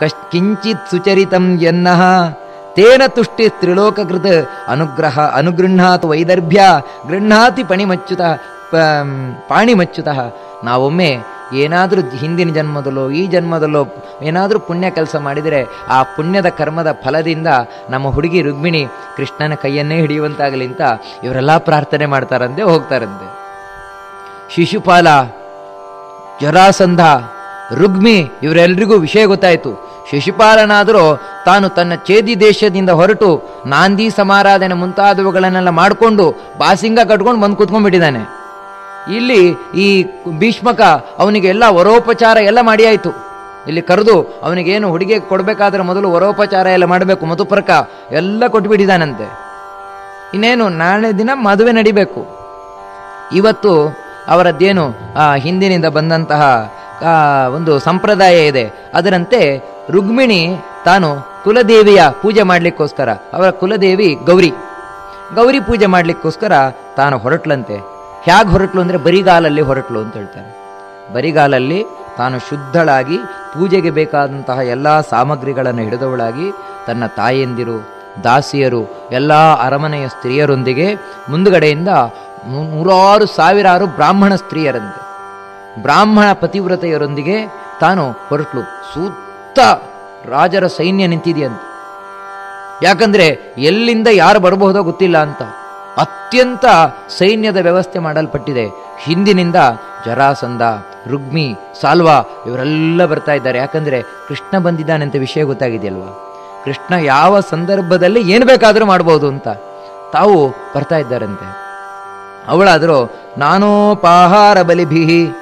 ಕಶ್ ಕಿಂಚಿತ್ ಸುಚರಿತಂ ಎನ್ನಃ ತೇನ ತುಷ್ಟಿ ತ್ರಿಲೋಕಕೃತ ಅನುಗ್ರಹ ಅನುಗೃಹಾತ್ ವೈದರ್ಭ್ಯ ಗೃಹಾತಿ ಪಣಿಮಚ್ಚುತ ಪಾಣಿಮಚ್ಚುತಃ ನಾವೊಮ್ಮೆ ಏನಾದರೂ ಹಿಂದಿನ ಜನ್ಮದಲ್ಲೋ ಈ ಜನ್ಮದಲ್ಲೋ ಏನಾದರೂ ಪುಣ್ಯ ಕೆಲಸ ಮಾಡಿದರೆ ಆ ಪುಣ್ಯದ ಕರ್ಮದ ಫಲದಿಂದ ನಮ್ಮ ಹುಡುಗಿ ರುಕ್ಮಿಣಿ ಕೃಷ್ಣನ ಕೈಯನ್ನೇ ಹಿಡಿಯುವಂತಾಗಲಿ ಅಂತ ಇವರೆಲ್ಲ ಪ್ರಾರ್ಥನೆ ಮಾಡ್ತಾರಂತೆ ಹೋಗ್ತಾರಂತೆ ಶಿಶುಪಾಲ ಜರಾಸಂಧ ರುಗ್ಮಿ ಇವರೆಲ್ಲರಿಗೂ ವಿಷಯ ಗೊತ್ತಾಯಿತು ಶಿಶುಪಾಲನಾದರೂ ತಾನು ತನ್ನ ಚೇದಿ ದೇಶದಿಂದ ಹೊರಟು ನಾಂದಿ ಸಮಾರಾಧನೆ ಮುಂತಾದವುಗಳನ್ನೆಲ್ಲ ಮಾಡಿಕೊಂಡು ಬಾಸಿಂಗ ಕಟ್ಕೊಂಡು ಬಂದು ಕೂತ್ಕೊಂಡ್ಬಿಟ್ಟಿದ್ದಾನೆ ಇಲ್ಲಿ ಈ ಭೀಷ್ಮಕ ಅವನಿಗೆ ಎಲ್ಲ ವರೋಪಚಾರ ಎಲ್ಲ ಮಾಡಿ ಆಯಿತು ಇಲ್ಲಿ ಕರೆದು ಅವನಿಗೇನು ಹುಡುಗಿ ಕೊಡಬೇಕಾದ್ರೆ ಮೊದಲು ವರೋಪಚಾರ ಎಲ್ಲ ಮಾಡಬೇಕು ಮಧುಪರ್ಕ ಎಲ್ಲ ಕೊಟ್ಬಿಟ್ಟಿದ್ದಾನಂತೆ ಇನ್ನೇನು ನಾಳೆ ದಿನ ಮದುವೆ ನಡಿಬೇಕು ಇವತ್ತು ಅವರದ್ದೇನು ಆ ಹಿಂದಿನಿಂದ ಬಂದಂತಹ ಆ, ಒಂದು ಸಂಪ್ರದಾಯ ಇದೆ ಅದರಂತೆ ರುಕ್ಮಿಣಿ ತಾನು ಕುಲದೇವಿಯ ಪೂಜೆ ಮಾಡಲಿಕ್ಕೋಸ್ಕರ ಅವರ ಕುಲದೇವಿ ಗೌರಿ ಗೌರಿ ಪೂಜೆ ಮಾಡಲಿಕ್ಕೋಸ್ಕರ ತಾನು ಹೊರಟ್ಲಂತೆ ಹೇಗೆ ಹೊರಟ್ಲು ಅಂದರೆ ಬರಿಗಾಲಲ್ಲಿ ಹೊರಟ್ಲು ಅಂತ ಹೇಳ್ತಾರೆ ಬರಿಗಾಲಲ್ಲಿ ತಾನು ಶುದ್ಧಳಾಗಿ ಪೂಜೆಗೆ ಬೇಕಾದಂತಹ ಎಲ್ಲ ಸಾಮಗ್ರಿಗಳನ್ನು ಹಿಡಿದವಳಾಗಿ ತನ್ನ ತಾಯಂದಿರು ದಾಸಿಯರು ಎಲ್ಲ ಅರಮನೆಯ ಸ್ತ್ರೀಯರೊಂದಿಗೆ ಮುಂದುಗಡೆಯಿಂದ ನೂ- ನೂರಾರು ಸಾವಿರಾರು ಬ್ರಾಹ್ಮಣ ಸ್ತ್ರೀಯರಂತೆ ಬ್ರಾಹ್ಮಣ ಪತಿವ್ರತೆಯರೊಂದಿಗೆ ತಾನು ಹೊರಟ್ಲು ಸುತ್ತ ರಾಜರ ಸೈನ್ಯ ನಿಂತಿದೆಯಂತೆ ಯಾಕಂದ್ರೆ ಎಲ್ಲಿಂದ ಯಾರು ಬರಬಹುದೋ ಗೊತ್ತಿಲ್ಲ ಅಂತ ಅತ್ಯಂತ ಸೈನ್ಯದ ವ್ಯವಸ್ಥೆ ಮಾಡಲ್ಪಟ್ಟಿದೆ ಹಿಂದಿನಿಂದ ಜರಾಸಂಧ ರುಗ್ಮಿ ಸಾಲ್ವಾ ಇವರೆಲ್ಲ ಬರ್ತಾ ಇದ್ದಾರೆ ಯಾಕಂದ್ರೆ ಕೃಷ್ಣ ಬಂದಿದ್ದಾನೆ ಅಂತ ವಿಷಯ ಗೊತ್ತಾಗಿದೆಯಲ್ವಾ ಕೃಷ್ಣ ಯಾವ ಸಂದರ್ಭದಲ್ಲಿ ಏನು ಬೇಕಾದರೂ ಮಾಡ್ಬೋದು ಅಂತ ತಾವು ಬರ್ತಾ ಇದ್ದಾರಂತೆ ಅವಳಾದರೂ ನಾನೋಪಾಹಾರ ಬಲಿಭಿ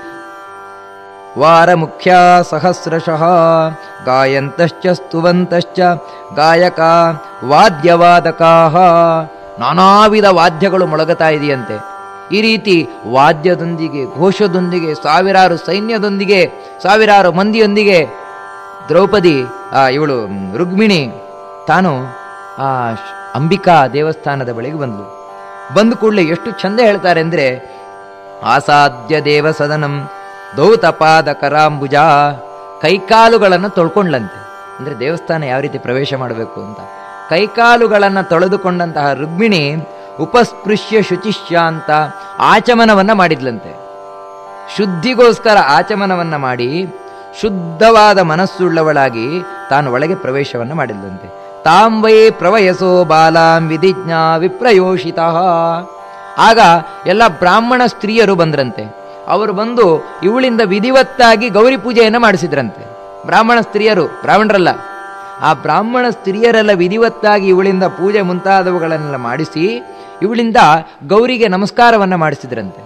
ವಾರ ಮುಖ್ಯ ಸಹಸ್ರಶಃ ಗಾಯಂತಶ್ಚ ಸ್ತುವಂತಶ್ಚ ಗಾಯಕ ವಾದ್ಯವಾದಕಾ ನಾನಾ ವಿಧ ವಾದ್ಯಗಳು ಮೊಳಗತಾ ಇದೆಯಂತೆ ಈ ರೀತಿ ವಾದ್ಯದೊಂದಿಗೆ ಘೋಷದೊಂದಿಗೆ ಸಾವಿರಾರು ಸೈನ್ಯದೊಂದಿಗೆ ಸಾವಿರಾರು ಮಂದಿಯೊಂದಿಗೆ ದ್ರೌಪದಿ ಆ, ಇವಳು ಮ್, ರುಕ್ಮಿಣಿ ತಾನು ಆ ಶ್- ಅಂಬಿಕಾ ದೇವಸ್ಥಾನದ ಬಳಿಗೆ ಬಂದ್ಲು ಬಂದ ಕೂಡಲೇ ಎಷ್ಟು ಚಂದ ಹೇಳ್ತಾರೆ ಅಂದರೆ ಆಸಾದ್ಯ ದೇವ ಸದನಂ ದೌತಪಾದ ಕರಾಂಬುಜ ಕೈಕಾಲುಗಳನ್ನು ತೊಳ್ಕೊಂಡ್ಲಂತೆ ಅಂದರೆ ದೇವಸ್ಥಾನ ಯಾವ ರೀತಿ ಪ್ರವೇಶ ಮಾಡಬೇಕು ಅಂತ ಕೈಕಾಲುಗಳನ್ನು ತೊಳೆದುಕೊಂಡಂತಹ ರುಕ್ಮಿಣಿ ಉಪಸ್ಪೃಶ್ಯ ಶುಚಿಷ್ಯ ಅಂತ ಆಚಮನವನ್ನು ಮಾಡಿದ್ಲಂತೆ ಶುದ್ಧಿಗೋಸ್ಕರ ಆಚಮನವನ್ನ ಮಾಡಿ ಶುದ್ಧವಾದ ಮನಸ್ಸುಳ್ಳವಳಾಗಿ ತಾನು ಒಳಗೆ ಪ್ರವೇಶವನ್ನು ಮಾಡಿದ್ಲಂತೆ ತಾಂ ವೈ ಪ್ರವಯಸೋ ಬಾಲಾಂ ವಿಧಿಜ್ಞಾ ವಿಪ್ರಯೋಷಿತ ಆಗ ಎಲ್ಲ ಬ್ರಾಹ್ಮಣ ಸ್ತ್ರೀಯರು ಬಂದ್ರಂತೆ ಅವರು ಬಂದು ಇವಳಿಂದ ವಿಧಿವತ್ತಾಗಿ ಗೌರಿ ಪೂಜೆಯನ್ನು ಮಾಡಿಸಿದ್ರಂತೆ ಬ್ರಾಹ್ಮಣ ಸ್ತ್ರೀಯರು ಬ್ರಾಹ್ಮಣರಲ್ಲ ಆ ಬ್ರಾಹ್ಮಣ ಸ್ತ್ರೀಯರೆಲ್ಲ ವಿಧಿವತ್ತಾಗಿ ಇವಳಿಂದ ಪೂಜೆ ಮುಂತಾದವುಗಳನ್ನೆಲ್ಲ ಮಾಡಿಸಿ ಇವಳಿಂದ ಗೌರಿಗೆ ನಮಸ್ಕಾರವನ್ನು ಮಾಡಿಸಿದ್ರಂತೆ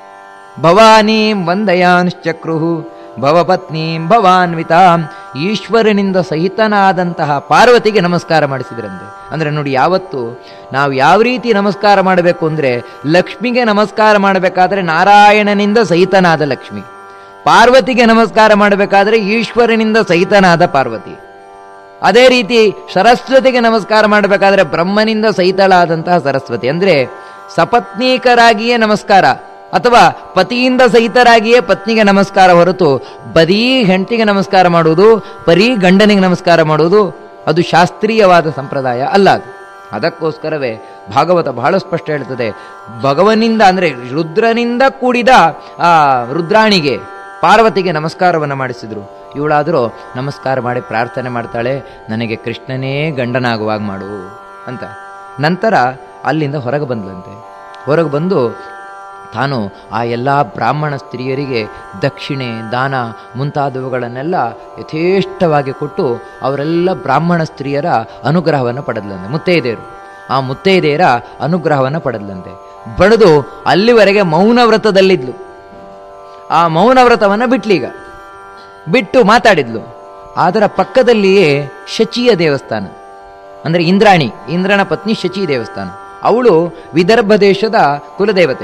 ಭವಾನೀಂ ವಂದಯಾನ್ಶ್ಚಕ್ರುಹು ಭವಪತ್ನೀಂ ಭವಾನ್ವಿತಾಂ ಈಶ್ವರನಿಂದ ಸಹಿತನಾದಂತಹ ಪಾರ್ವತಿಗೆ ನಮಸ್ಕಾರ ಮಾಡಿಸಿದ್ರಂತೆ ಅಂದರೆ ನೋಡಿ ಯಾವತ್ತು ನಾವು ಯಾವ ರೀತಿ ನಮಸ್ಕಾರ ಮಾಡಬೇಕು ಅಂದರೆ ಲಕ್ಷ್ಮಿಗೆ ನಮಸ್ಕಾರ ಮಾಡಬೇಕಾದ್ರೆ ನಾರಾಯಣನಿಂದ ಸಹಿತನಾದ ಲಕ್ಷ್ಮಿ ಪಾರ್ವತಿಗೆ ನಮಸ್ಕಾರ ಮಾಡಬೇಕಾದ್ರೆ ಈಶ್ವರನಿಂದ ಸಹಿತನಾದ ಪಾರ್ವತಿ ಅದೇ ರೀತಿ ಸರಸ್ವತಿಗೆ ನಮಸ್ಕಾರ ಮಾಡಬೇಕಾದ್ರೆ ಬ್ರಹ್ಮನಿಂದ ಸಹಿತಳಾದಂತಹ ಸರಸ್ವತಿ ಅಂದ್ರೆ ಸಪತ್ನೀಕರಾಗಿಯೇ ನಮಸ್ಕಾರ ಅಥವಾ ಪತಿಯಿಂದ ಸಹಿತರಾಗಿಯೇ ಪತ್ನಿಗೆ ನಮಸ್ಕಾರ ಹೊರತು ಬರೀ ಹೆಂಡತಿಗೆ ನಮಸ್ಕಾರ ಮಾಡುವುದು ಬರೀ ಗಂಡನಿಗೆ ನಮಸ್ಕಾರ ಮಾಡುವುದು ಅದು ಶಾಸ್ತ್ರೀಯವಾದ ಸಂಪ್ರದಾಯ ಅಲ್ಲ ಅದು ಅದಕ್ಕೋಸ್ಕರವೇ ಭಾಗವತ ಬಹಳ ಸ್ಪಷ್ಟ ಹೇಳ್ತದೆ ಭಗವನಿಂದ ಅಂದರೆ ರುದ್ರನಿಂದ ಕೂಡಿದ ಆ ರುದ್ರಾಣಿಗೆ ಪಾರ್ವತಿಗೆ ನಮಸ್ಕಾರವನ್ನು ಮಾಡಿಸಿದ್ರು ಇವಳಾದರೂ ನಮಸ್ಕಾರ ಮಾಡಿ ಪ್ರಾರ್ಥನೆ ಮಾಡ್ತಾಳೆ ನನಗೆ ಕೃಷ್ಣನೇ ಗಂಡನಾಗುವಾಗ ಮಾಡು ಅಂತ ನಂತರ ಅಲ್ಲಿಂದ ಹೊರಗೆ ಬಂದ್ಲಂತೆ ಹೊರಗೆ ಬಂದು ತಾನು ಆ ಎಲ್ಲ ಬ್ರಾಹ್ಮಣ ಸ್ತ್ರೀಯರಿಗೆ ದಕ್ಷಿಣೆ ದಾನ ಮುಂತಾದವುಗಳನ್ನೆಲ್ಲ ಯಥೇಷ್ಟವಾಗಿ ಕೊಟ್ಟು ಅವರೆಲ್ಲ ಬ್ರಾಹ್ಮಣ ಸ್ತ್ರೀಯರ ಅನುಗ್ರಹವನ್ನು ಪಡೆದ್ಲಂತೆ ಮುತ್ತೈದೆಯರು ಆ ಮುತ್ತೈದೆಯರ ಅನುಗ್ರಹವನ್ನು ಪಡೆದ್ಲಂತೆ ಬಡಿದು ಅಲ್ಲಿವರೆಗೆ ಮೌನ ವ್ರತದಲ್ಲಿದ್ಲು ಆ ಮೌನ ವ್ರತವನ್ನು ಬಿಟ್ಲೀಗ ಬಿಟ್ಟು ಮಾತಾಡಿದ್ಲು ಅದರ ಪಕ್ಕದಲ್ಲಿಯೇ ಶಚಿಯ ದೇವಸ್ಥಾನ ಅಂದರೆ ಇಂದ್ರಾಣಿ ಇಂದ್ರನ ಪತ್ನಿ ಶಚಿ ದೇವಸ್ಥಾನ ಅವಳು ವಿದರ್ಭ ದೇಶದ ಕುಲದೇವತೆ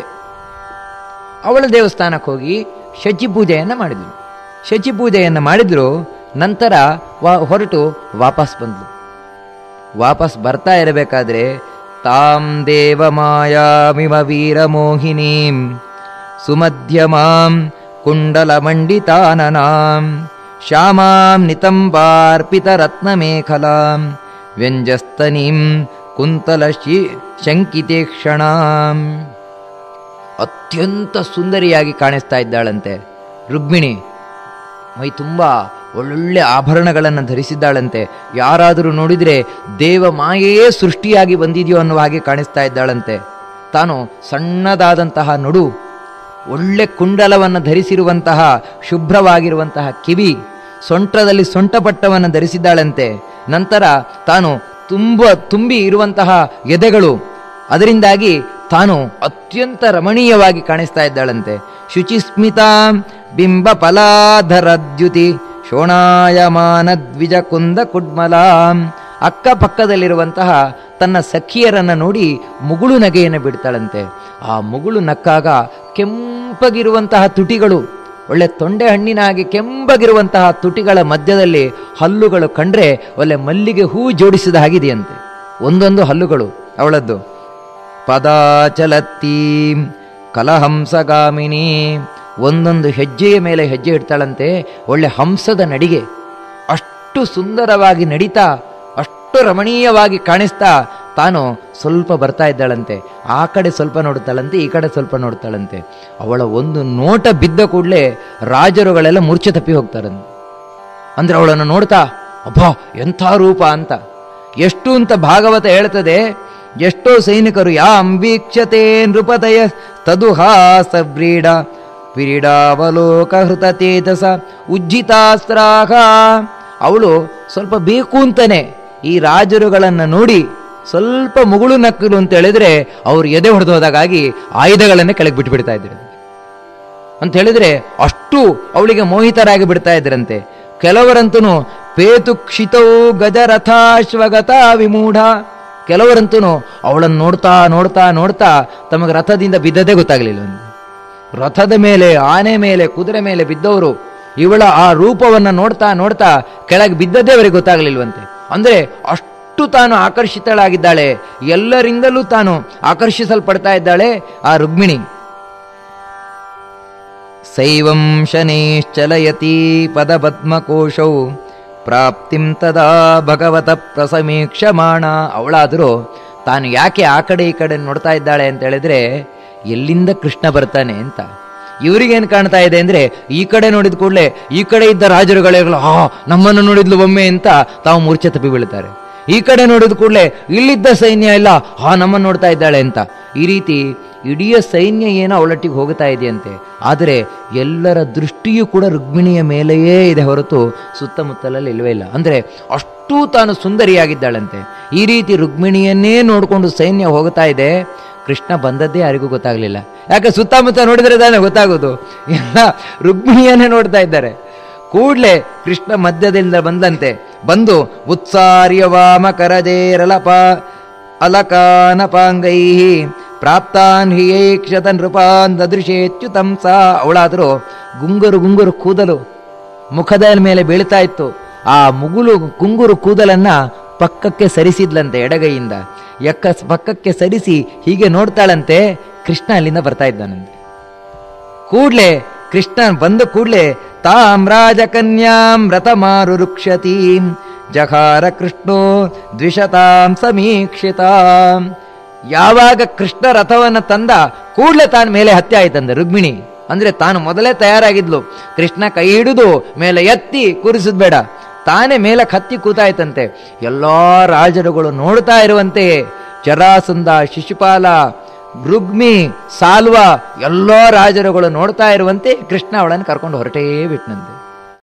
ಅವಳ ದೇವಸ್ಥಾನಕ್ಕೆ ಹೋಗಿ ಶಚಿ ಪೂಜೆಯನ್ನು ಮಾಡಿದ್ಳು ಶಚಿ ಪೂಜೆಯನ್ನು ಮಾಡಿದ್ರು ನಂತರ ವಾ ಹೊರಟು ವಾಪಸ್ ಬಂದ್ಲು ವಾಪಸ್ ಬರ್ತಾ ಇರಬೇಕಾದ್ರೆ ತಾಂ ದೇವ ಮಾಯಾಮಿವ ವೀರಮೋಹಿನೀಂ ಸುಮಧ್ಯಮಾಂ ಕುಂಡಲ ಮಂಡಿತಾನನಾಂ ಶ್ಯಾಮಾಂ ನಿತಂಬಾರ್ಪಿತರತ್ನಮೇಖಲಾಂ ವ್ಯಂಜಸ್ತನೀಂ ಕುಂತಲ ಶಿ ಶಂಕಿತೇಕ್ಷಣಾಂ ಅತ್ಯಂತ ಸುಂದರಿಯಾಗಿ ಕಾಣಿಸ್ತಾ ಇದ್ದಾಳಂತೆ ರುಕ್ಮಿಣಿ ಮೈ ತುಂಬ ಒಳ್ಳೊಳ್ಳೆ ಆಭರಣಗಳನ್ನು ಧರಿಸಿದ್ದಾಳಂತೆ ಯಾರಾದರೂ ನೋಡಿದರೆ ದೇವ ಮಾಯೆಯೇ ಸೃಷ್ಟಿಯಾಗಿ ಬಂದಿದೆಯೋ ಅನ್ನುವ ಹಾಗೆ ಕಾಣಿಸ್ತಾ ಇದ್ದಾಳಂತೆ ತಾನು ಸಣ್ಣದಾದಂತಹ ನಡು ಒಳ್ಳೆ ಕುಂಡಲವನ್ನು ಧರಿಸಿರುವಂತಹ ಶುಭ್ರವಾಗಿರುವಂತಹ ಕಿವಿ ಸೊಂಟದಲ್ಲಿ ಸೊಂಟಪಟ್ಟವನ್ನು ಧರಿಸಿದ್ದಾಳಂತೆ ನಂತರ ತಾನು ತುಂಬ ತುಂಬಿ ಇರುವಂತಹ ಎದೆಗಳು ಅದರಿಂದಾಗಿ ತಾನು ಅತ್ಯಂತ ರಮಣೀಯವಾಗಿ ಕಾಣಿಸ್ತಾ ಇದ್ದಾಳಂತೆ ಶುಚಿಸ್ಮಿತಾ ಬಿಂಬ ಫಲಾಧರದ್ಯುತಿ ಶೋಣಾಯಮಾನ ದ್ವಿಜ ಕುಂದ ಕುಡ್ಮಲಾಂ ಅಕ್ಕಪಕ್ಕದಲ್ಲಿರುವಂತಹ ತನ್ನ ಸಖಿಯರನ್ನು ನೋಡಿ ಮುಗುಳು ನಗೆಯನ್ನು ಬಿಡ್ತಾಳಂತೆ ಆ ಮುಗುಳು ನಕ್ಕಾಗ ಕೆಂಪಗಿರುವಂತಹ ತುಟಿಗಳು ಒಳ್ಳೆ ತೊಂಡೆ ಹಣ್ಣಿನ ಹಾಗೆ ಕೆಂಪಗಿರುವಂತಹ ತುಟಿಗಳ ಮಧ್ಯದಲ್ಲಿ ಹಲ್ಲುಗಳು ಕಂಡ್ರೆ ಒಳ್ಳೆ ಮಲ್ಲಿಗೆ ಹೂ ಜೋಡಿಸಿದ ಹಾಗಿದೆಯಂತೆ ಒಂದೊಂದು ಹಲ್ಲುಗಳು ಅವಳದ್ದು ಪದಾಚಲತ್ತೀ ಕಲಹಂಸಗಾಮಿನಿ ಒಂದೊಂದು ಹೆಜ್ಜೆಯ ಮೇಲೆ ಹೆಜ್ಜೆ ಇಡ್ತಾಳಂತೆ ಒಳ್ಳೆ ಹಂಸದ ನಡಿಗೆ ಅಷ್ಟು ಸುಂದರವಾಗಿ ನಡೀತಾ ಅಷ್ಟು ರಮಣೀಯವಾಗಿ ಕಾಣಿಸ್ತಾ ತಾನು ಸ್ವಲ್ಪ ಬರ್ತಾ ಇದ್ದಾಳಂತೆ ಆ ಕಡೆ ಸ್ವಲ್ಪ ನೋಡ್ತಾಳಂತೆ ಈ ಕಡೆ ಸ್ವಲ್ಪ ನೋಡ್ತಾಳಂತೆ ಅವಳ ಒಂದು ನೋಟ ಬಿದ್ದ ಕೂಡಲೇ ರಾಜರುಗಳೆಲ್ಲ ಮೂರ್ಛೆ ತಪ್ಪಿ ಹೋಗ್ತಾರಂತೆ ಅಂದ್ರೆ ಅವಳನ್ನು ನೋಡ್ತಾ ಅಬ್ಬಾ ಎಂಥ ರೂಪ ಅಂತ ಎಷ್ಟು ಅಂತ ಭಾಗವತ ಹೇಳ್ತದೆ ಎಷ್ಟೋ ಸೈನಿಕರು ಯಾಂ ವೀಕ್ಷತೆ ನೃಪತಯ ತದುಹಾಸ ವ್ರೀಡ ವಿರೀಡಾವಲೋಕ ಹೃತ ತೇಜಸ ಉಜ್ಜಿತಾಸ್ತ್ರಾಹ ಅವಳು ಸ್ವಲ್ಪ ಬೇಕು ಅಂತಾನೆ ಈ ರಾಜರುಗಳನ್ನು ನೋಡಿ ಸ್ವಲ್ಪ ಮುಗುಳು ನಕ್ಕಲು ಅಂತ ಹೇಳಿದ್ರೆ ಅವ್ರು ಎದೆ ಹೊಡೆದು ಹೋದಾಗಾಗಿ ಆಯುಧಗಳನ್ನೇ ಕೆಳಗೆ ಬಿಟ್ಬಿಡ್ತಾ ಇದ್ರು ಅಂತ ಹೇಳಿದ್ರೆ ಅಷ್ಟು ಅವಳಿಗೆ ಮೋಹಿತರಾಗಿ ಬಿಡ್ತಾ ಇದ್ರಂತೆ ಕೆಲವರಂತೂ ಪೇತು ಕ್ಷಿತೌ ಗಜರಥಾಶ್ವಗತ ವಿಮೂಢ ಕೆಲವರಂತೂ ಅವಳನ್ನು ನೋಡ್ತಾ ನೋಡ್ತಾ ನೋಡ್ತಾ ತಮಗೆ ರಥದಿಂದ ಬಿದ್ದದೇ ಗೊತ್ತಾಗ್ಲಿಲ್ಲ ರಥದ ಮೇಲೆ ಆನೆ ಮೇಲೆ ಕುದುರೆ ಮೇಲೆ ಬಿದ್ದವರು ಇವಳ ಆ ರೂಪವನ್ನು ನೋಡ್ತಾ ನೋಡ್ತಾ ಕೆಳಗೆ ಬಿದ್ದದ್ದೇ ಅವರಿಗೆ ಗೊತ್ತಾಗ್ಲಿಲ್ವಂತೆ ಅಂದ್ರೆ ಅಷ್ಟು ತಾನು ಆಕರ್ಷಿತಳಾಗಿದ್ದಾಳೆ ಎಲ್ಲರಿಂದಲೂ ತಾನು ಆಕರ್ಷಿಸಲ್ಪಡ್ತಾ ಇದ್ದಾಳೆ ಆ ರುಕ್ಮಿಣಿ ಸೈವಂ ಶನೇಶ್ಚಲಯತಿ ಪದಪದ್ಮಕೋಶೌ ಪ್ರಾಪ್ತಿಂ ತದಾ ಭಗವತ ಪ್ರಸಮೀಕ್ಷಮಾಣ ಅವಳಾದರೂ ತಾನು ಯಾಕೆ ಆ ಕಡೆ ಈ ಕಡೆ ನೋಡ್ತಾ ಇದ್ದಾಳೆ ಅಂತ ಹೇಳಿದ್ರೆ ಎಲ್ಲಿಂದ ಕೃಷ್ಣ ಬರ್ತಾನೆ ಅಂತ ಇವರಿಗೇನು ಕಾಣ್ತಾ ಇದೆ ಅಂದ್ರೆ ಈ ಕಡೆ ನೋಡಿದ ಕೂಡಲೇ ಈ ಕಡೆ ಇದ್ದ ರಾಜರುಗಳೆಲ್ಲ ಹಾ ನಮ್ಮನ್ನು ನೋಡಿದ್ಲು ಒಮ್ಮೆ ಅಂತ ತಾವು ಮೂರ್ಛೆ ತಪ್ಪಿ ಬೀಳ್ತಾರೆ ಈ ಕಡೆ ನೋಡಿದ ಕೂಡಲೇ ಇಲ್ಲಿದ್ದ ಸೈನ್ಯ ಎಲ್ಲ ಹಾ ನಮ್ಮನ್ನು ನೋಡ್ತಾ ಇದ್ದಾಳೆ ಅಂತ ಈ ರೀತಿ ಇಡೀ ಸೈನ್ಯ ಏನೋ ಅವಳೊಟ್ಟಿಗೆ ಹೋಗ್ತಾ ಇದೆಯಂತೆ ಆದರೆ ಎಲ್ಲರ ದೃಷ್ಟಿಯೂ ಕೂಡ ರುಕ್ಮಿಣಿಯ ಮೇಲೆಯೇ ಇದೆ ಹೊರತು ಸುತ್ತಮುತ್ತಲಲ್ಲಿ ಇಲ್ವೇ ಇಲ್ಲ ಅಂದರೆ ಅಷ್ಟೂ ತಾನು ಸುಂದರಿಯಾಗಿದ್ದಾಳಂತೆ ಈ ರೀತಿ ರುಕ್ಮಿಣಿಯನ್ನೇ ನೋಡಿಕೊಂಡು ಸೈನ್ಯ ಹೋಗ್ತಾ ಇದೆ ಕೃಷ್ಣ ಬಂದದ್ದೇ ಯಾರಿಗೂ ಗೊತ್ತಾಗಲಿಲ್ಲ ಯಾಕೆ ಸುತ್ತಮುತ್ತ ನೋಡಿದ್ರೆ ತಾನೇ ಗೊತ್ತಾಗೋದು ಎಲ್ಲ ರುಕ್ಮಿಣಿಯನ್ನೇ ನೋಡ್ತಾ ಇದ್ದಾರೆ ಕೂಡ್ಲೆ ಕೃಷ್ಣ ಮಧ್ಯದಿಂದ ಬಂದಂತೆ ಬಂದು ಉತ್ಸಾರ್ಯ ವಾಮ ಕರಜೇರಲಪ ಅಲಕಾನಪಾಂಗೈ ಪ್ರಾಪ್ತಾನ್ ಹಿಯೇಕ್ಷತ ನೃಪಾನ್ ದದೃಶೇಚ್ಯುತಂ ಸಾ ಅವಳಾದರೂ ಗುಂಗುರು ಗುಂಗುರು ಕೂದಲು ಮುಖದ ಮೇಲೆ ಬೀಳ್ತಾ ಇತ್ತು ಆ ಮುಗುಲು ಗುಂಗುರು ಕೂದಲನ್ನ ಪಕ್ಕಕ್ಕೆ ಸರಿಸಿದ್ಲಂತೆ ಎಡಗೈಯಿಂದ ಎಕ್ಕ ಪಕ್ಕಕ್ಕೆ ಸರಿಸಿ ಹೀಗೆ ನೋಡ್ತಾಳಂತೆ ಕೃಷ್ಣ ಅಲ್ಲಿಂದ ಬರ್ತಾ ಇದ್ದಾನಂತೆ ಕೂಡ್ಲೆ ಕೃಷ್ಣ ಬಂದ ಕೂಡ್ಲೆ ತಾಂ ರಾಜಕನ್ಯಾಂ ರಥಮಾರು ರುಕ್ಷತೀಂ ಜಹಾರ ಕೃಷ್ಣೋ ದ್ವಿಷತಾಂ ಸಮೀಕ್ಷಿತಾಂ ಯಾವಾಗ ಕೃಷ್ಣ ರಥವನ್ನ ತಂದ ಕೂಡ್ಲೆ ತಾನು ಮೇಲೆ ಹತ್ಯೆ ಆಯ್ತಂದೆ ರುಕ್ಮಿಣಿ ಅಂದ್ರೆ ತಾನು ಮೊದಲೇ ತಯಾರಾಗಿದ್ಲು ಕೃಷ್ಣ ಕೈ ಹಿಡಿದು ಮೇಲೆ ಎತ್ತಿ ಕೂರಿಸುದ್ ಬೇಡ ತಾನೇ ಮೇಲಕ್ಕೆ ಹತ್ತಿ ಕೂತಾಯ್ತಂತೆ ಎಲ್ಲಾ ರಾಜರುಗಳು ನೋಡ್ತಾ ಇರುವಂತೆಯೇ ಜರಾಸಂದ ಶಿಶುಪಾಲ ರುಗ್ಮಿ ಸಾಲ್ವ ಎಲ್ಲೋ ರಾಜರುಗಳು ನೋಡ್ತಾ ಇರುವಂತೆ ಕೃಷ್ಣ ಅವಳನ್ನು ಕರ್ಕೊಂಡು ಹೊರಟೇ ಬಿಟ್ನಂತೆ